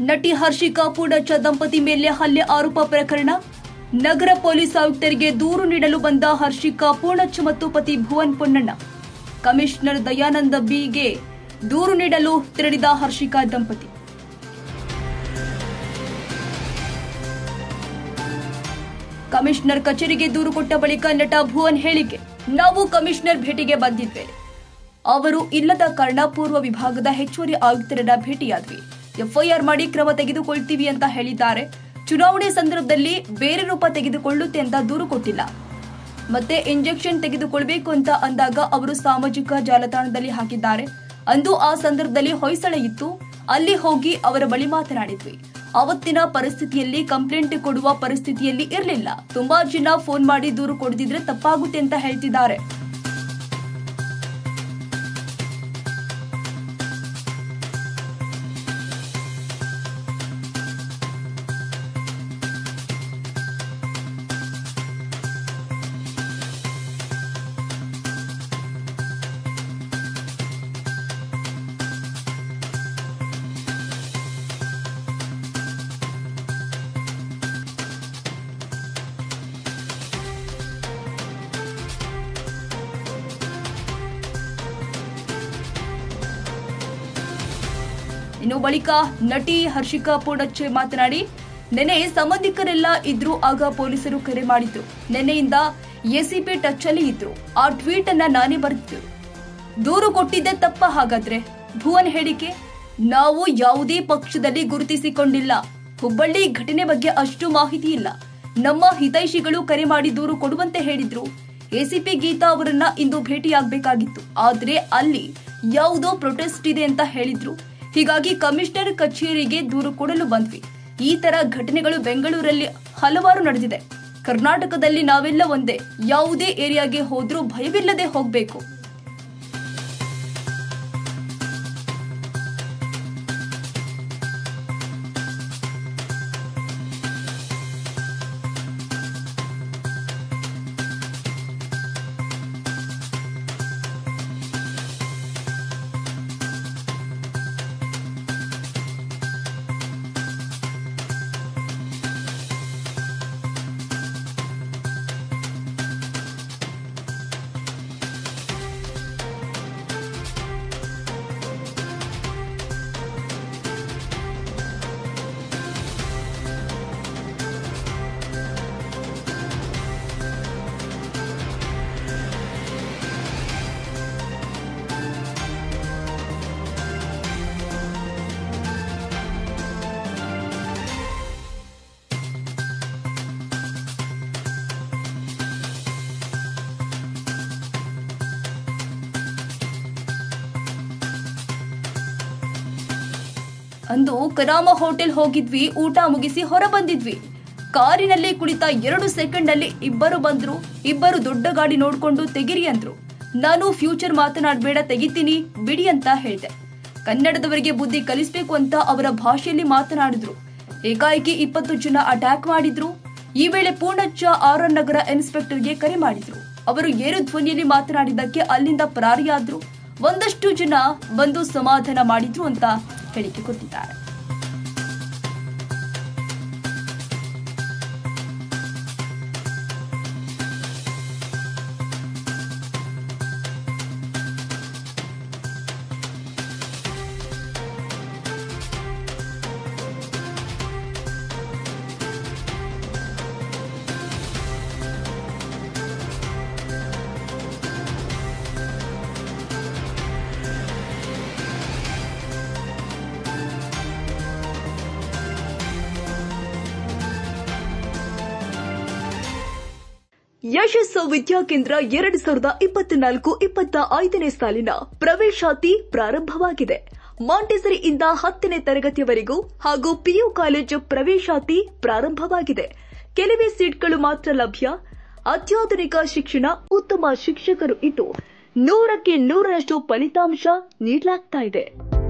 ನಟಿ ಹರ್ಷಿಕಾ ಪೂಡಚ್ಚ ದಂಪತಿ ಮೇಲೆ ಹಲ್ಲೆ ಆರೋಪ ಪ್ರಕರಣ ನಗರ ಪೊಲೀಸ್ ಆಯುಕ್ತರಿಗೆ ದೂರು ನೀಡಲು ಬಂದ ಹರ್ಷಿಕಾ ಪೂರ್ಣಚ್ಚ ಮತ್ತು ಪತಿ ಭುವನ್ ಪೊನ್ನಣ್ಣ ಕಮಿಷನರ್ ದಯಾನಂದ ಬಿಗೆ ದೂರು ನೀಡಲು ತೆರಳಿದ ಹರ್ಷಿಕಾ ದಂಪತಿ ಕಮಿಷನರ್ ಕಚೇರಿಗೆ ದೂರು ಕೊಟ್ಟ ಬಳಿಕ ನಟ ಭುವನ್ ಹೇಳಿಕೆ ನಾವು ಕಮಿಷನರ್ ಭೇಟಿಗೆ ಬಂದಿದ್ದೆ ಅವರು ಇಲ್ಲದ ಕಾರಣ ಪೂರ್ವ ವಿಭಾಗದ ಹೆಚ್ಚುವರಿ ಆಯುಕ್ತರನ್ನ ಭೇಟಿಯಾದ್ವಿ ಎಫ್ಐಆರ್ ಮಾಡಿ ಕ್ರಮ ತೆಗೆದುಕೊಳ್ತೀವಿ ಅಂತ ಹೇಳಿದ್ದಾರೆ ಚುನಾವಣೆ ಸಂದರ್ಭದಲ್ಲಿ ಬೇರೆ ರೂಪ ತೆಗೆದುಕೊಳ್ಳುತ್ತೆ ಅಂತ ದೂರು ಕೊಟ್ಟಿಲ್ಲ ಮತ್ತೆ ಇಂಜೆಕ್ಷನ್ ತೆಗೆದುಕೊಳ್ಬೇಕು ಅಂತ ಅಂದಾಗ ಅವರು ಸಾಮಾಜಿಕ ಜಾಲತಾಣದಲ್ಲಿ ಹಾಕಿದ್ದಾರೆ ಅಂದು ಆ ಸಂದರ್ಭದಲ್ಲಿ ಹೊಯ್ಸಳ ಇತ್ತು ಅಲ್ಲಿ ಹೋಗಿ ಅವರ ಬಳಿ ಮಾತನಾಡಿದ್ವಿ ಅವತ್ತಿನ ಪರಿಸ್ಥಿತಿಯಲ್ಲಿ ಕಂಪ್ಲೇಂಟ್ ಕೊಡುವ ಪರಿಸ್ಥಿತಿಯಲ್ಲಿ ಇರಲಿಲ್ಲ ತುಂಬಾ ಜನ ಫೋನ್ ಮಾಡಿ ದೂರು ಕೊಡದಿದ್ರೆ ತಪ್ಪಾಗುತ್ತೆ ಅಂತ ಹೇಳ್ತಿದ್ದಾರೆ ಇನ್ನು ಬಳಿಕ ನಟಿ ಹರ್ಷಿಕಾ ಪೂಡಚ್ಚೆ ಮಾತನಾಡಿ ನೆನೆ ಸಂಬಂಧಿಕರೆಲ್ಲ ಇದ್ರು ಆಗ ಪೊಲೀಸರು ಕರೆ ಮಾಡಿದ್ರು ನೆನೆಯಿಂದ ಎಸಿಪಿ ಟಚ್ ಅಲ್ಲಿ ಇದ್ರು ಆ ಟ್ವೀಟ್ ಅನ್ನ ನಾನೇ ಬರೆದಿದ್ದು ದೂರು ಕೊಟ್ಟಿದ್ದೆ ತಪ್ಪ ಹಾಗಾದ್ರೆ ಭುವನ್ ಹೇಳಿಕೆ ನಾವು ಯಾವುದೇ ಪಕ್ಷದಲ್ಲಿ ಗುರುತಿಸಿಕೊಂಡಿಲ್ಲ ಹುಬ್ಬಳ್ಳಿ ಘಟನೆ ಬಗ್ಗೆ ಅಷ್ಟು ಮಾಹಿತಿ ಇಲ್ಲ ನಮ್ಮ ಹಿತೈಷಿಗಳು ಕರೆ ಮಾಡಿ ದೂರು ಕೊಡುವಂತೆ ಹೇಳಿದ್ರು ಎಸಿಪಿ ಗೀತಾ ಅವರನ್ನ ಇಂದು ಭೇಟಿಯಾಗಬೇಕಾಗಿತ್ತು ಆದ್ರೆ ಅಲ್ಲಿ ಯಾವುದೋ ಪ್ರೊಟೆಸ್ಟ್ ಇದೆ ಅಂತ ಹೇಳಿದ್ರು ಹೀಗಾಗಿ ಕಮಿಷನರ್ ಕಚೇರಿಗೆ ದೂರು ಕೊಡಲು ಬಂದ್ವಿ ಈ ತರ ಘಟನೆಗಳು ಬೆಂಗಳೂರಲ್ಲಿ ಹಲವಾರು ನಡೆದಿದೆ ಕರ್ನಾಟಕದಲ್ಲಿ ನಾವೆಲ್ಲ ಒಂದೇ ಯಾವುದೇ ಏರಿಯಾಗೆ ಹೋದ್ರೂ ಭಯವಿಲ್ಲದೆ ಹೋಗ್ಬೇಕು ಅಂದು ಕರಾಮ ಹೋಟೆಲ್ ಹೋಗಿದ್ವಿ ಊಟ ಮುಗಿಸಿ ಹೊರ ಬಂದಿದ್ವಿ ಕಾರಿನಲ್ಲಿ ಕುಳಿತ ಎರಡು ಸೆಕೆಂಡ್ ಅಲ್ಲಿ ಇಬ್ಬರು ಬಂದ್ರು ಇಬ್ಬರು ದೊಡ್ಡ ಗಾಡಿ ನೋಡ್ಕೊಂಡು ತೆಗಿರಿ ಅಂದ್ರು ನಾನು ಫ್ಯೂಚರ್ ಮಾತನಾಡಬೇಡ ತೆಗಿತೀನಿ ಬಿಡಿ ಅಂತ ಹೇಳಿದೆ ಕನ್ನಡದವರಿಗೆ ಬುದ್ಧಿ ಕಲಿಸ್ಬೇಕು ಅಂತ ಅವರ ಭಾಷೆಯಲ್ಲಿ ಮಾತನಾಡಿದ್ರು ಏಕಾಏಕಿ ಇಪ್ಪತ್ತು ಜನ ಅಟ್ಯಾಕ್ ಮಾಡಿದ್ರು ಈ ವೇಳೆ ಪೂರ್ಣಚ್ಚ ಆರ್ ಆರ್ ನಗರ ಇನ್ಸ್ಪೆಕ್ಟರ್ಗೆ ಕರೆ ಮಾಡಿದ್ರು ಅವರು ಏರು ಧ್ವನಿಯಲ್ಲಿ ಮಾತನಾಡಿದ್ದಕ್ಕೆ ಅಲ್ಲಿಂದ ಪರಾರಿಯಾದ್ರು ಒಂದಷ್ಟು ಜನ ಬಂದು ಸಮಾಧಾನ ಮಾಡಿದ್ರು ಅಂತ ಹೇಳಿಕೆ ಕೊಟ್ಟಿದ್ದಾರೆ ಯಶಸ್ಸು ವಿದ್ಯಾಕೇಂದ್ರ ಎರಡು ಸಾವಿರದ ಇಪ್ಪತ್ನಾಲ್ಕು ಇಪ್ಪತ್ತ ಐದನೇ ಸಾಲಿನ ಪ್ರವೇಶಾತಿ ಪ್ರಾರಂಭವಾಗಿದೆ ಮಾಂಟೆಸರಿಯಿಂದ ಹತ್ತನೇ ತರಗತಿಯವರೆಗೂ ಹಾಗೂ ಪಿಯು ಕಾಲೇಜು ಪ್ರವೇಶಾತಿ ಪ್ರಾರಂಭವಾಗಿದೆ ಕೆಲವೇ ಸೀಟ್ಗಳು ಮಾತ್ರ ಲಭ್ಯ ಅತ್ಯಾಧುನಿಕ ಶಿಕ್ಷಣ ಉತ್ತಮ ಶಿಕ್ಷಕರು ಇದ್ದು ನೂರಕ್ಕೆ ನೂರರಷ್ಟು ಫಲಿತಾಂಶ ನೀಡಲಾಗ್ತಾ ಇದೆ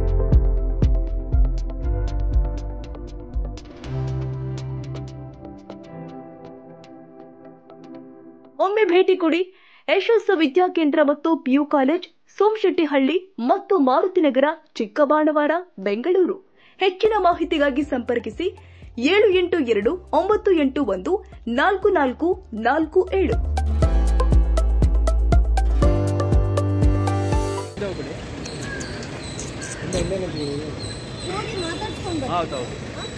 ಒಮ್ಮೆ ಭೇಟಿ ಕೊಡಿ ಯಶಸ್ಸು ವಿದ್ಯಾಕೇಂದ್ರ ಮತ್ತು ಪಿಯು ಕಾಲೇಜ್ ಸೋಮಶೆಟ್ಟಿಹಳ್ಳಿ ಮತ್ತು ಮಾರುತಿನಗರ ಚಿಕ್ಕಬಾಣವಾರ ಬೆಂಗಳೂರು ಹೆಚ್ಚಿನ ಮಾಹಿತಿಗಾಗಿ ಸಂಪರ್ಕಿಸಿ ಏಳು ಎಂಟು ಎರಡು ಒಂಬತ್ತು ಎಂಟು ಒಂದು ನಾಲ್ಕು ನಾಲ್ಕು ನಾಲ್ಕು ಏಳು ಹೌದೌದು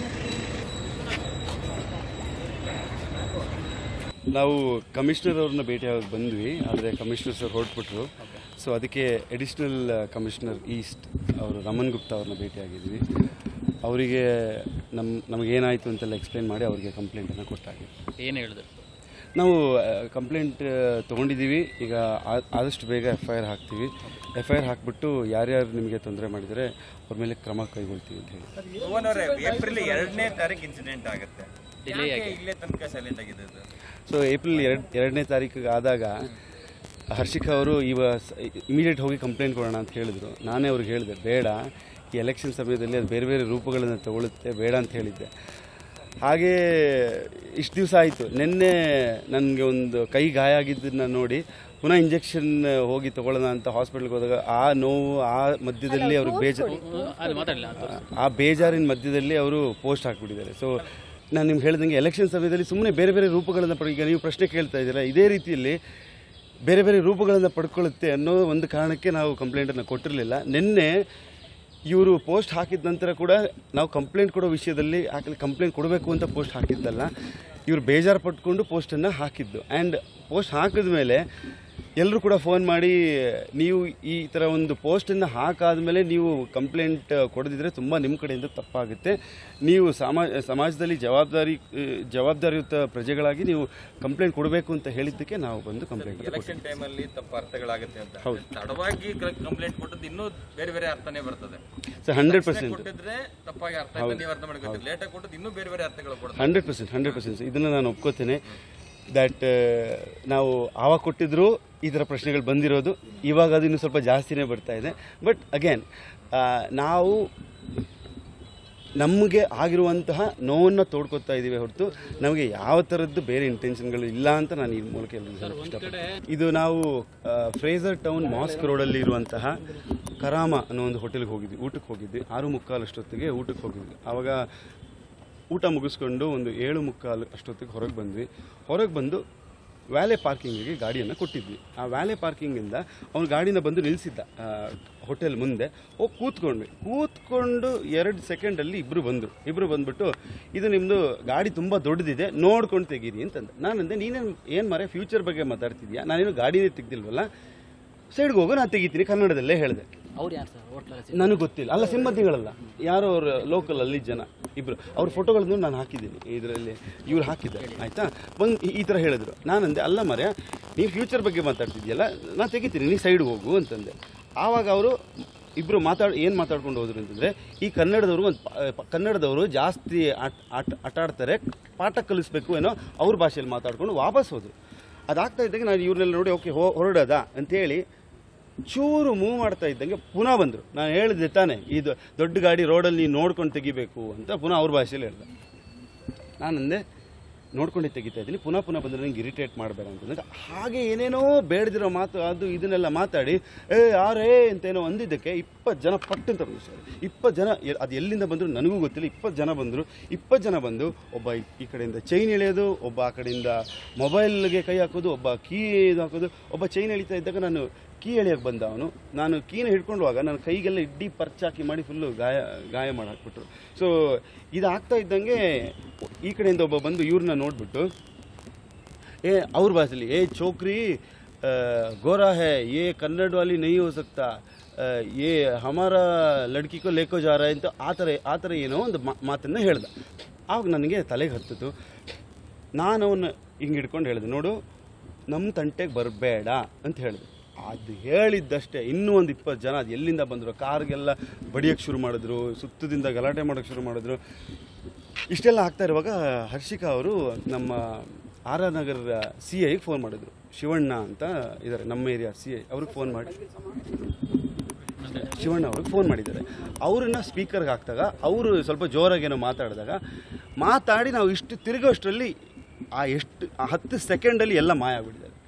ನಾವು ಕಮಿಷನರ್ ಅವ್ರನ್ನ ಭೇಟಿಯಾಗಿ ಬಂದ್ವಿ ಆದರೆ ಕಮಿಷನರ್ ಸರ್ ಹೊರಟ್ಬಿಟ್ರು ಸೊ ಅದಕ್ಕೆ ಅಡಿಷ್ನಲ್ ಕಮಿಷನರ್ ಈಸ್ಟ್ ಅವರು ರಮನ್ ಗುಪ್ತಾ ಅವ್ರನ್ನ ಭೇಟಿಯಾಗಿದ್ವಿ ಅವರಿಗೆ ನಮ್ಮ ನಮಗೇನಾಯಿತು ಅಂತೆಲ್ಲ ಎಕ್ಸ್ಪ್ಲೈನ್ ಮಾಡಿ ಅವರಿಗೆ ಕಂಪ್ಲೇಂಟನ್ನು ಕೊಟ್ಟಾಗಿ ಏನು ಹೇಳಿದ್ರು ನಾವು ಕಂಪ್ಲೇಂಟ್ ತೊಗೊಂಡಿದ್ದೀವಿ ಈಗ ಆ- ಆದಷ್ಟು ಬೇಗ ಎಫ್ ಐ ಆರ್ ಹಾಕ್ತೀವಿ ಎಫ್ ಐ ಆರ್ ಹಾಕ್ಬಿಟ್ಟು ಯಾರ್ಯಾರು ನಿಮಗೆ ತೊಂದರೆ ಮಾಡಿದರೆ ಅವ್ರ ಮೇಲೆ ಕ್ರಮ ಕೈಗೊಳ್ತೀವಿ ಅಂತ ಹೇಳಿ ಭುವನ್ ಅವರೇ ಏಪ್ರಿಲ್ ಎರಡನೇ ತಾರೀಕು ಇನ್ಸಿಡೆಂಟ್ ಆಗುತ್ತೆ Delay ಯಾಕೆ ಇಲ್ಲೇ ತನಕ ಸೈಲೆಂಟ್ ಆಗಿದೆ ಅದು? ಸೊ ಏಪ್ರಿಲ್ ಎರಡು ಎರಡನೇ ತಾರೀಕಿಗೆ ಆದಾಗ ಹರ್ಷಿಕಾ ಅವರು ಇವ ಇಮಿಡಿಯೇಟ್ ಹೋಗಿ ಕಂಪ್ಲೇಂಟ್ ಕೊಡೋಣ ಅಂತ ಹೇಳಿದರು ನಾನೇ ಅವ್ರಿಗೆ ಹೇಳಿದೆ ಬೇಡ ಈ ಎಲೆಕ್ಷನ್ ಸಮಯದಲ್ಲಿ ಅದು ಬೇರೆ ಬೇರೆ ರೂಪಗಳನ್ನು ತಗೊಳುತ್ತೆ ಬೇಡ ಅಂತ ಹೇಳಿದ್ದೆ ಹಾಗೇ ಇಷ್ಟು ದಿವಸ ಆಯಿತು ನಿನ್ನೆ ನನಗೆ ಒಂದು ಕೈ ಗಾಯ ಆಗಿದ್ದನ್ನು ನೋಡಿ ಪುನಃ ಇಂಜೆಕ್ಷನ್ ಹೋಗಿ ತಗೊಳ್ಳೋಣ ಅಂತ ಹಾಸ್ಪಿಟ್ಲ್ಗೆ ಹೋದಾಗ ಆ ನೋವು ಆ ಮಧ್ಯದಲ್ಲಿ ಅವ್ರಿಗೆ ಬೇಜಾರು ಅದು ಮಾತಾಡಲಿಲ್ಲ ಆ ಬೇಜಾರಿನ ಮಧ್ಯದಲ್ಲಿ ಅವರು ಪೋಸ್ಟ್ ಹಾಕ್ಬಿಟ್ಟಿದ್ದಾರೆ ಸೊ ನಾನು ನಿಮ್ಗೆ ಹೇಳ್ದಂಗೆ ಎಲೆಕ್ಷನ್ ಸಮಯದಲ್ಲಿ ಸುಮ್ಮನೆ ಬೇರೆ ಬೇರೆ ರೂಪಗಳನ್ನು ಪಡ ಈಗ ನೀವು ಪ್ರಶ್ನೆ ಕೇಳ್ತಾ ಇದ್ದೀರಾ ಇದೇ ರೀತಿಯಲ್ಲಿ ಬೇರೆ ಬೇರೆ ರೂಪಗಳನ್ನು ಪಡ್ಕೊಳ್ಳುತ್ತೆ ಅನ್ನೋ ಒಂದು ಕಾರಣಕ್ಕೆ ನಾವು ಕಂಪ್ಲೇಂಟನ್ನು ಕೊಟ್ಟಿರಲಿಲ್ಲ ನಿನ್ನೆ ಇವರು ಪೋಸ್ಟ್ ಹಾಕಿದ ನಂತರ ಕೂಡ ನಾವು ಕಂಪ್ಲೇಂಟ್ ಕೊಡೋ ವಿಷಯದಲ್ಲಿ ಆಕಲಿ ಕಂಪ್ಲೇಂಟ್ ಕೊಡಬೇಕು ಅಂತ ಪೋಸ್ಟ್ ಹಾಕಿದ್ದಲ್ಲ ಇವರು ಬೇಜಾರು ಪಟ್ಕೊಂಡು ಪೋಸ್ಟನ್ನು ಹಾಕಿದ್ದು ಆ್ಯಂಡ್ ಪೋಸ್ಟ್ ಹಾಕಿದ ಮೇಲೆ ಎಲ್ಲರೂ ಕೂಡ ಫೋನ್ ಮಾಡಿ ನೀವು ಈ ಥರ ಒಂದು ಪೋಸ್ಟನ್ನು ಹಾಕಾದ್ಮೇಲೆ ನೀವು ಕಂಪ್ಲೇಂಟ್ ಕೊಡದಿದ್ರೆ ತುಂಬ ನಿಮ್ಮ ಕಡೆಯಿಂದ ತಪ್ಪಾಗುತ್ತೆ ನೀವು ಸಮಾಜ ಸಮಾಜದಲ್ಲಿ ಜವಾಬ್ದಾರಿ ಆ, ಜವಾಬ್ದಾರಿಯುತ ಪ್ರಜೆಗಳಾಗಿ ನೀವು ಕಂಪ್ಲೇಂಟ್ ಕೊಡಬೇಕು ಅಂತ ಹೇಳಿದ್ದಕ್ಕೆ ನಾವು ಬಂದು ಕಂಪ್ಲೇಂಟ್ ಎಲೆಕ್ಷನ್ ಟೈಮಲ್ಲಿ ತಪ್ಪು ಅರ್ಥಗಳಾಗುತ್ತೆ ಅಂತ ಹೌದು. ತಡವಾಗಿ ಕಂಪ್ಲೇಂಟ್ ಕೊಟ್ಟದ್ದು ಇನ್ನೂ ಬೇರೆ ಬೇರೆ ಅರ್ಥನೇ ಬರ್ತದೆ ಸೊ ಹಂಡ್ರೆಡ್ ಪರ್ಸೆಂಟ್ ಕೊಟ್ಟಿದ್ರೆ ತಪ್ಪಾಗಿ ಅರ್ಥ ಆಯ್ತು ನೀವು ಅರ್ಥ ಮಾಡ್ಕೊತೀರಿ ಲೇಟಾಗಿ ಕೊಟ್ಟದ್ದು ಇನ್ನೂ ಬೇರೆ ಬೇರೆ ಅರ್ಥಗಳು ಕೊಡ್ತಾರೆ ಹಂಡ್ರೆಡ್ ಪರ್ಸೆಂಟ್ ಹಂಡ್ರೆಡ್ ಪರ್ಸೆಂಟ್ ಇದನ್ನು ನಾನು ಒಪ್ಕೋತೇನೆ ದ್ಯಾಟ್ ನಾವು ಆವಾಗ ಕೊಟ್ಟಿದ್ರು ಈ ಥರ ಪ್ರಶ್ನೆಗಳು ಬಂದಿರೋದು ಇವಾಗ ಅದು ಇನ್ನೂ ಸ್ವಲ್ಪ ಜಾಸ್ತಿನೇ ಬರ್ತಾ ಇದೆ ಬಟ್ ಅಗೇನ್ ನಾವು ನಮಗೆ ಆಗಿರುವಂತಹ ನೋವನ್ನು ತೋಡ್ಕೊತಾ ಇದ್ದೀವಿ ಹೊರತು ನಮಗೆ ಯಾವ ಥರದ್ದು ಬೇರೆ ಇಂಟೆನ್ಷನ್ಗಳು ಇಲ್ಲ ಅಂತ ನಾನು ಈ ಮೂಲಕ ಎಲ್ಲರಿಗೂ ಹೇಳಕ್ ಇಷ್ಟಪಡ್ತೀನಿ. ಇದು ನಾವು ಆ, ಫ್ರೇಸರ್ ಟೌನ್ ಮಾಸ್ಕ್ ರೋಡಲ್ಲಿ ಇರುವಂತಹ ಕರಾಮ ಅನ್ನೋ ಒಂದು ಹೋಟೆಲ್ಗೆ ಹೋಗಿದ್ವಿ ಊಟಕ್ಕೆ ಹೋಗಿದ್ವಿ ಆರು ಮುಕ್ಕಾಲು ಅಷ್ಟೊತ್ತಿಗೆ ಊಟಕ್ಕೆ ಹೋಗಿದ್ವಿ ಆವಾಗ ಊಟ ಮುಗಿಸ್ಕೊಂಡು ಒಂದು ಏಳು ಮುಕ್ಕಾಲು ಅಷ್ಟೊತ್ತಿಗೆ ಹೊರಗೆ ಬಂದ್ವಿ ಹೊರಗೆ ಬಂದು ವ್ಯಾಲೆ ಪಾರ್ಕಿಂಗಿಗೆ ಗಾಡಿಯನ್ನು ಕೊಟ್ಟಿದ್ವಿ ಆ ವ್ಯಾಲೆ ಪಾರ್ಕಿಂಗಿಂದ ಅವ್ನು ಗಾಡಿನ ಬಂದು ನಿಲ್ಲಿಸಿದ್ದ ಹೋಟೆಲ್ ಮುಂದೆ ಹೋಗಿ ಕೂತ್ಕೊಂಡ್ವಿ ಕೂತ್ಕೊಂಡು ಎರಡು ಸೆಕೆಂಡಲ್ಲಿ ಇಬ್ಬರು ಬಂದರು ಇಬ್ಬರು ಬಂದ್ಬಿಟ್ಟು ಇದು ನಿಮ್ಮದು ಗಾಡಿ ತುಂಬ ದೊಡ್ಡದಿದೆ ನೋಡ್ಕೊಂಡು ತೆಗೀರಿ ಅಂತಂದೆ ನಾನಂದೆ ನೀನೇನು ಏನು ಮರೆ ಫ್ಯೂಚರ್ ಬಗ್ಗೆ ಮಾತಾಡ್ತಿದ್ಯಾ ನಾನೇನು ಗಾಡಿನೇ ತೆಗ್ದಿಲ್ವಲ್ಲ ಸೈಡ್ಗೆ ಹೋಗೋ ನಾನು ತೆಗಿತೀನಿ ಕನ್ನಡದಲ್ಲೇ ಹೇಳಿದೆ ಅವ್ರು ಯಾರು ಸರ್ ಹೋಟ್ಲಲ್ಲಿ ನನಗೆ ಗೊತ್ತಿಲ್ಲ ಅಲ್ಲ ಸಿಂಹದಿಗಳಲ್ಲ ಯಾರೋ ಅವ್ರ ಲೋಕಲ್ ಅಲ್ಲಿ ಜನ ಇಬ್ರು ಅವ್ರ ಫೋಟೋಗಳನ್ನು ನಾನು ಹಾಕಿದ್ದೀನಿ ಇದರಲ್ಲಿ ಇವ್ರು ಹಾಕಿದ್ದಾರೆ ಆಯ್ತಾ ಬಂದು ಈ- ಈ ಥರ ಹೇಳಿದ್ರು ನಾನಂದೆ ಅಲ್ಲ ಮರ್ಯ ನೀವು ಫ್ಯೂಚರ್ ಬಗ್ಗೆ ಮಾತಾಡ್ತಿದ್ಯಲ್ಲ ನಾನು ತೆಗಿತೀನಿ ನೀ ಸೈಡ್ಗೆ ಹೋಗು ಅಂತಂದೆ ಆವಾಗ ಅವರು ಇಬ್ಬರು ಮಾತಾಡ್ ಏನು ಮಾತಾಡ್ಕೊಂಡು ಹೋದ್ರು ಅಂತಂದರೆ ಈ ಕನ್ನಡದವರು ಒಂದು ಕನ್ನಡದವರು ಜಾಸ್ತಿ ಆಟ ಆಟ ಆಟ ಆಡ್ತಾರೆ ಪಾಠ ಕಲಿಸ್ಬೇಕು ಏನೋ ಅವ್ರ ಭಾಷೆಯಲ್ಲಿ ಮಾತಾಡ್ಕೊಂಡು ವಾಪಸ್ ಹೋದ್ರು ಅದಾಗ್ತಾ ಇದ್ದಂಗೆ ನಾನು ಇವ್ರನ್ನೆಲ್ಲ ನೋಡಿ ಓಕೆ ಹೋ ಹೊರಡೋದ ಅಂತೇಳಿ ಚೂರು ಮೂವ್ ಮಾಡ್ತಾ ಇದ್ದಂಗೆ ಪುನಃ ಬಂದರು ನಾನು ಹೇಳಿದೆ ತಾನೆ ಇದು ದೊಡ್ಡ ಗಾಡಿ ರೋಡಲ್ಲಿ ನೀನು ನೋಡ್ಕೊಂಡು ತೆಗಿಬೇಕು ಅಂತ ಪುನಃ ಅವ್ರ ಭಾಷೆಯಲ್ಲಿ ಹೇಳ್ದೆ ನಾನಂದೆ ನೋಡ್ಕೊಂಡೆ ತೆಗಿತಾ ಇದ್ದೀನಿ ಪುನಃ ಪುನಃ ಬಂದರೆ ನಂಗೆ ಇರಿಟೇಟ್ ಮಾಡಬೇಡ ಅಂತಂದಾಗ ಹಾಗೆ ಏನೇನೋ ಬೇಡದಿರೋ ಮಾತು ಅದು ಇದನ್ನೆಲ್ಲ ಮಾತಾಡಿ ಏ ಯಾರೇ ಅಂತೇನೋ ಅಂದಿದ್ದಕ್ಕೆ ಇಪ್ಪತ್ತು ಜನ ಪಟ್ಟಂತ ಬಂದರು ಸರ್ ಇಪ್ಪತ್ತು ಜನ ಎ- ಅದು ಎಲ್ಲಿಂದ ಬಂದರು ನನಗೂ ಗೊತ್ತಿಲ್ಲ ಇಪ್ಪತ್ತು ಜನ ಬಂದರು ಇಪ್ಪತ್ತು ಜನ ಬಂದು ಒಬ್ಬ ಈ- ಈ ಕಡೆಯಿಂದ ಚೈನ್ ಎಳೆಯೋದು ಒಬ್ಬ ಆ ಕಡೆಯಿಂದ ಮೊಬೈಲ್ಗೆ ಕೈ ಹಾಕೋದು ಒಬ್ಬ ಕೀ ಇದು ಹಾಕೋದು ಒಬ್ಬ ಚೈನ್ ಎಳಿತಾ ಇದ್ದಾಗ ನಾನು ಕೀ ಎಳೆಯೋಕೆ ಬಂದ ಅವನು ನಾನು ಕೀನ ಹಿಡ್ಕೊಂಡುವಾಗ ನನ್ನ ಕೈಗೆಲ್ಲ ಇಡ್ಡಿ ಪರ್ಚಾಕಿ ಮಾಡಿ ಫುಲ್ಲು ಗಾಯ ಗಾಯ ಮಾಡಿ ಹಾಕ್ಬಿಟ್ರು ಸೊ ಇದಾಗ್ತಾ ಇದ್ದಂಗೆ ಈ ಕಡೆಯಿಂದ ಒಬ್ಬ ಬಂದು ಇವ್ರನ್ನ ನೋಡ್ಬಿಟ್ಟು ए और भाषली ए छोकरी अ, गोरा है ये कन्नड़ वाली नहीं हो सकता अ, ये हमारा लड़की को लेको जा रहा है ಅಂತ ಆ ಥರ ಆ ಥರ ಏನೋ ಒಂದು ಮಾ- ಮಾತನ್ನ ಹೇಳ್ದ ಆವಾಗ ನನಗೆ ತಲೆಗೆ ಹತ್ತಿತು ನಾನು ಅವನ್ನ ಹಿಂಗೆ ಹಿಡ್ಕೊಂಡು ಹೇಳಿದೆ ನೋಡು ನಮ್ಮ ತಂಟೆಗೆ ಬರಬೇಡ ಅಂತ ಹೇಳಿದೆ ಅದು ಹೇಳಿದ್ದಷ್ಟೇ ಇನ್ನೂ ಒಂದು ಇಪ್ಪತ್ತು ಜನ ಅದು ಎಲ್ಲಿಂದ ಬಂದರು ಕಾರ್ಗೆಲ್ಲ ಬಡಿಯೋಕ್ಕೆ ಶುರು ಮಾಡಿದ್ರು ಸುತ್ತದಿಂದ ಗಲಾಟೆ ಮಾಡೋಕ್ಕೆ ಶುರು ಮಾಡಿದ್ರು ಇಷ್ಟೆಲ್ಲ ಆಗ್ತಾ ಇರುವಾಗ ಹರ್ಷಿಕಾ ಅವರು ನಮ್ಮ ಆರ್ ಆರ್ ನಗರ ಸಿ ಐಗೆ ಫೋನ್ ಮಾಡಿದ್ರು ಶಿವಣ್ಣ ಅಂತ ಇದ್ದಾರೆ ನಮ್ಮ ಏರಿಯಾ ಸಿ ಐ ಅವ್ರಿಗೆ ಫೋನ್ ಮಾಡಿ ಶಿವಣ್ಣ ಅವ್ರಿಗೆ ಫೋನ್ ಮಾಡಿದ್ದಾರೆ ಅವರನ್ನ ಸ್ಪೀಕರ್ಗೆ ಹಾಕಿದಾಗ ಅವರು ಸ್ವಲ್ಪ ಜೋರಾಗಿ ಏನೋ ಮಾತಾಡಿದಾಗ ಮಾತಾಡಿ ನಾವು ಇಷ್ಟು ತಿರುಗೋಷ್ಟರಲ್ಲಿ ಆ ಎಷ್ಟು ಆ ಹತ್ತು ಸೆಕೆಂಡಲ್ಲಿ ಎಲ್ಲ ಮಾಯ ಆಗ್ಬಿಟ್ಟಿದ್ದಾರೆ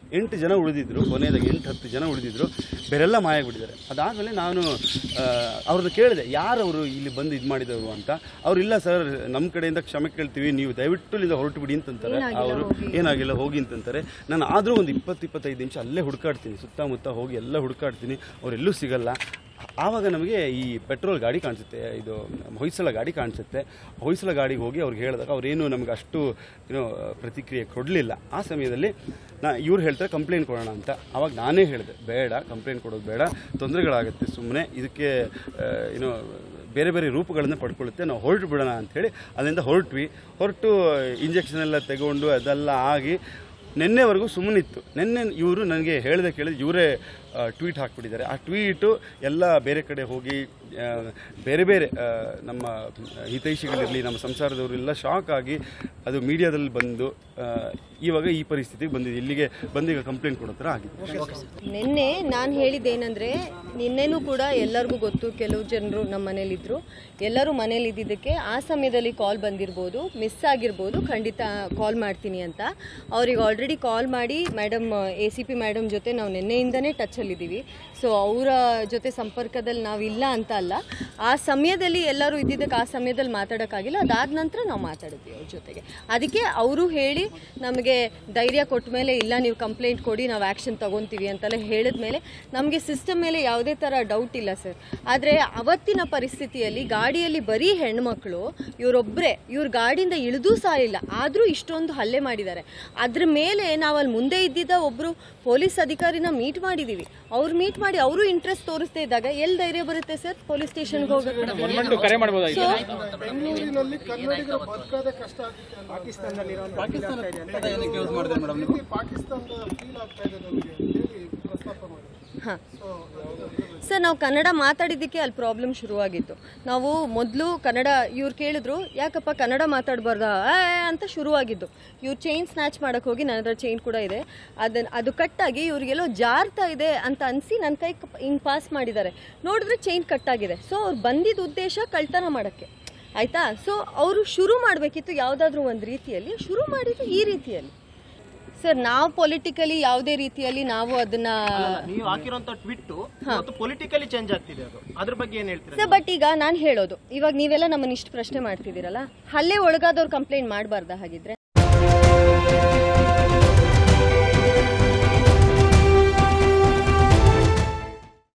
ಎಂಟು ಜನ ಉಳಿದಿದ್ರು ಕೊನೆಯದಾಗಿ ಎಂಟು ಹತ್ತು ಜನ ಉಳಿದಿದ್ರು ಬೇರೆಲ್ಲ ಮಾಯಾಗ್ಬಿಟ್ಟಿದ್ದಾರೆ ಅದಾದಮೇಲೆ ನಾನು ಆ, ಅವ್ರನ್ನ ಕೇಳಿದೆ ಯಾರು ಅವರು ಇಲ್ಲಿ ಬಂದು ಇದು ಮಾಡಿದವರು ಅಂತ ಅವ್ರು ಇಲ್ಲ ಸರ್ ನಮ್ಮ ಕಡೆಯಿಂದ ಕ್ಷಮೆ ಕೇಳ್ತೀವಿ ನೀವು ದಯವಿಟ್ಟು ಇಲ್ಲಿಂದ ಹೊರಟು ಬಿಡಿ ಅಂತಂತಾರೆ ಅವರು ಏನಾಗಿಲ್ಲ ಹೋಗಿ ಅಂತಂತಾರೆ ನಾನು ಆದರೂ ಒಂದು ಇಪ್ಪತ್ತು ಇಪ್ಪತ್ತೈದು ನಿಮಿಷ ಅಲ್ಲೇ ಹುಡುಕಾಡ್ತೀನಿ ಸುತ್ತಮುತ್ತ ಹೋಗಿ ಎಲ್ಲ ಹುಡುಕಾಡ್ತೀನಿ ಅವರೆಲ್ಲೂ ಸಿಗಲ್ಲ ಆವಾಗ ನಮಗೆ ಈ ಪೆಟ್ರೋಲ್ ಗಾಡಿ ಕಾಣಿಸುತ್ತೆ ಇದು ಹೊಯ್ಸಳ ಗಾಡಿ ಕಾಣಿಸುತ್ತೆ ಹೊಯ್ಸಳ ಗಾಡಿಗೆ ಹೋಗಿ ಅವ್ರಿಗೆ ಹೇಳಿದಾಗ ಅವರೇನು ನಮಗೆ ಅಷ್ಟು ಏನೋ ಪ್ರತಿಕ್ರಿಯೆ ಕೊಡಲಿಲ್ಲ ಆ ಸಮಯದಲ್ಲಿ ನಾ ಇವ್ರು ಹೇಳ್ತಾರೆ ಕಂಪ್ಲೇಂಟ್ ಕೊಡೋಣ ಅಂತ ಆವಾಗ ನಾನೇ ಹೇಳಿದೆ ಬೇಡ ಕಂಪ್ಲೇಂಟ್ ಕೊಡೋದು ಬೇಡ ತೊಂದರೆಗಳಾಗುತ್ತೆ ಸುಮ್ಮನೆ ಇದಕ್ಕೆ ಆ, ಏನೋ ಬೇರೆ ಬೇರೆ ರೂಪಗಳನ್ನು ಪಡ್ಕೊಳ್ಳುತ್ತೆ ನಾವು ಹೊರಟು ಬಿಡೋಣ ಅಂಥೇಳಿ ಅಲ್ಲಿಂದ ಹೊರಟ್ವಿ ಹೊರಟು ಇಂಜೆಕ್ಷನ್ ಎಲ್ಲ ತಗೊಂಡು ಅದೆಲ್ಲ ಆಗಿ ನಿನ್ನೆವರೆಗೂ ಸುಮ್ಮನಿತ್ತು ನಿನ್ನೆ ಇವರು ನನಗೆ ಹೇಳಿದೆ ಕೇಳಿದ್ರೆ ಇವರೇ ಟ್ವೀಟ್ ಹಾಕ್ಬಿಟ್ಟಿದ್ದಾರೆ ಆ ಟ್ವೀಟು ಎಲ್ಲ ಬೇರೆ ಕಡೆ ಹೋಗಿ ಆ, ಬೇರೆ ಬೇರೆ ಆ, ನಮ್ಮ ಹಿತೈಷಿಗಳಿರಲಿ ನಮ್ಮ ಸಂಸಾರದವರೆಲ್ಲ ಶಾಕ್ ಆಗಿ ಅದು ಮೀಡಿಯಾದಲ್ಲಿ ಬಂದು ಆ, ಇವಾಗ ಈ ಪರಿಸ್ಥಿತಿಗೆ ಬಂದಿದೆ ಇಲ್ಲಿಗೆ ಬಂದು ಈಗ ಕಂಪ್ಲೇಂಟ್ ಕೊಡೋ ಥರ ಆಗಿದೆ ನಿನ್ನೆ ನಾನು ಹೇಳಿದ್ದೇನೆಂದರೆ ನಿನ್ನೆನೂ ಕೂಡ ಎಲ್ಲರಿಗೂ ಗೊತ್ತು ಕೆಲವು ಜನರು ನಮ್ಮ ಮನೇಲಿದ್ದರು ಎಲ್ಲರೂ ಮನೇಲಿ ಇದ್ದಿದ್ದಕ್ಕೆ ಆ ಸಮಯದಲ್ಲಿ ಕಾಲ್ ಬಂದಿರ್ಬೋದು ಮಿಸ್ ಆಗಿರ್ಬೋದು ಖಂಡಿತ ಕಾಲ್ ಮಾಡ್ತೀನಿ ಅಂತ ಅವ್ರಿಗೆ ಆಲ್ರೆಡಿ ಕಾಲ್ ಮಾಡಿ madam A C P madam ಜೊತೆ ನಾವು ನಿನ್ನೆಯಿಂದನೇ ಟಚಲ್ಲಿದ್ದೀವಿ ಸೊ ಅವರ ಜೊತೆ ಸಂಪರ್ಕದಲ್ಲಿ ನಾವು ಇಲ್ಲ ಅಂತ ಅಲ್ಲ ಆ ಸಮಯದಲ್ಲಿ ಎಲ್ಲರೂ ಇದ್ದಿದ್ದಕ್ಕೆ ಆ ಸಮಯದಲ್ಲಿ ಮಾತಾಡೋಕ್ಕಾಗಿಲ್ಲ ಅದಾದ ನಂತರ ನಾವು ಮಾತಾಡಿದ್ವಿ ಅವ್ರ ಜೊತೆಗೆ ಅದಕ್ಕೆ ಅವರು ಹೇಳಿ ನಮಗೆ ಧೈರ್ಯ ಕೊಟ್ಟ ಮೇಲೆ ಇಲ್ಲ ನೀವು ಕಂಪ್ಲೇಂಟ್ ಕೊಡಿ ನಾವು ಆ್ಯಕ್ಷನ್ ತಗೊತೀವಿ ಅಂತೆಲ್ಲ ಹೇಳಿದ ಮೇಲೆ ನಮಗೆ ಸಿಸ್ಟಮ್ ಮೇಲೆ ಯಾವುದೇ ಥರ ಡೌಟ್ ಇಲ್ಲ ಸರ್ ಆದರೆ ಅವತ್ತಿನ ಪರಿಸ್ಥಿತಿಯಲ್ಲಿ ಗಾಡಿಯಲ್ಲಿ ಬರೀ ಹೆಣ್ಮಕ್ಳು ಇವರೊಬ್ಬರೇ ಇವ್ರ ಗಾಡಿಯಿಂದ ಇಳಿದೂ ಸಾಲಿಲ್ಲ ಆದರೂ ಇಷ್ಟೊಂದು ಹಲ್ಲೆ ಮಾಡಿದ್ದಾರೆ ಅದ್ರ ಮೇಲೆ ನಾವು ಅಲ್ಲಿ ಮುಂದೆ ಇದ್ದಿದ್ದ ಒಬ್ಬರು ಪೊಲೀಸ್ ಅಧಿಕಾರಿನ ಮೀಟ್ ಮಾಡಿದ್ದೀವಿ ಅವ್ರು ಮೀಟ್ ಮಾಡಿ ಅವರು ಇಂಟ್ರೆಸ್ಟ್ ತೋರಿಸ್ತಾ ಇದ್ದಾಗ ಎಲ್ಲಿ ಧೈರ್ಯ ಬರುತ್ತೆ ಸರ್ ಪೊಲೀಸ್ ಸ್ಟೇಷನ್ಗೆ ಹೋಗೋಕ್ಕೆ ಕರೆ ಮಾಡ್ಬೋದಾಗಿತ್ತು ಬೆಂಗಳೂರಿನಲ್ಲಿ ಕನ್ನಡಿಗರು ಬದುಕೋದೇ ಕಷ್ಟ ಆಗುತ್ತೆ ಪಾಕಿಸ್ತಾನದಲ್ಲಿ ಪಾಕಿಸ್ತಾನದ ಫೀಲ್ ಆಗ್ತಾ ಇದೆ ನಮಗೆ ಹೇಳಿ ಪ್ರಸ್ತಾಪ ಮಾಡಿ ಹಾಂ ಸರ್ ನಾವು ಕನ್ನಡ ಮಾತಾಡಿದ್ದಕ್ಕೆ ಅಲ್ಲಿ ಪ್ರಾಬ್ಲಮ್ ಶುರುವಾಗಿತ್ತು ನಾವು ಮೊದಲು ಕನ್ನಡ ಇವ್ರು ಕೇಳಿದ್ರು ಯಾಕಪ್ಪ ಕನ್ನಡ ಮಾತಾಡಬಾರ್ದಾ ಅಂತ ಶುರುವಾಗಿದ್ದು ಇವ್ರು ಚೈನ್ ಸ್ನ್ಯಾಚ್ ಮಾಡೋಕ್ಕೆ ಹೋಗಿ ನನ್ನ ಹತ್ರ ಚೈನ್ ಕೂಡ ಇದೆ ಅದನ್ನು ಅದು ಕಟ್ಟಾಗಿ ಇವ್ರಿಗೆಲ್ಲೋ ಜಾರ್ತಾ ಇದೆ ಅಂತ ಅನಿಸಿ ನನ್ನ ಕೈ ಹಿಂಗೆ ಪಾಸ್ ಮಾಡಿದ್ದಾರೆ ನೋಡಿದ್ರೆ ಚೈನ್ ಕಟ್ಟಾಗಿದೆ ಸೊ ಅವ್ರು ಬಂದಿದ್ದ ಉದ್ದೇಶ ಕಳ್ತನ ಮಾಡೋಕ್ಕೆ ಆಯಿತಾ ಸೊ ಅವರು ಶುರು ಮಾಡಬೇಕಿತ್ತು ಯಾವುದಾದ್ರೂ ಒಂದು ರೀತಿಯಲ್ಲಿ ಶುರು ಮಾಡಿದ್ದು ಈ ರೀತಿಯಲ್ಲಿ ಸರ್ ನಾವು ಪೊಲಿಟಿಕಲಿ ಯಾವುದೇ ರೀತಿಯಲ್ಲಿ ನಾವು ಅದನ್ನ ನೀವು ಹಾಕಿರೋಂಥ ಟ್ವಿಟ್ ಮತ್ತು ಪೊಲಿಟಿಕಲಿ ಚೇಂಜ್ ಆಗ್ತಿದೆ ಅದು ಅದ್ರ ಬಗ್ಗೆ ಏನ್ ಹೇಳ್ತೀರಾ ಸರ್ ಬಟ್ ಈಗ ನಾನು ಹೇಳೋದು ಇವಾಗ ನೀವೆಲ್ಲ ನಮ್ಮನ್ನ ಇಷ್ಟು ಪ್ರಶ್ನೆ ಮಾಡ್ತಿದ್ದೀರಲ್ಲ ಹಲ್ಲೆ ಒಳಗಾದವ್ರು ಕಂಪ್ಲೇಂಟ್ ಮಾಡಬಾರ್ದಾ ಹಾಗಿದ್ರೆ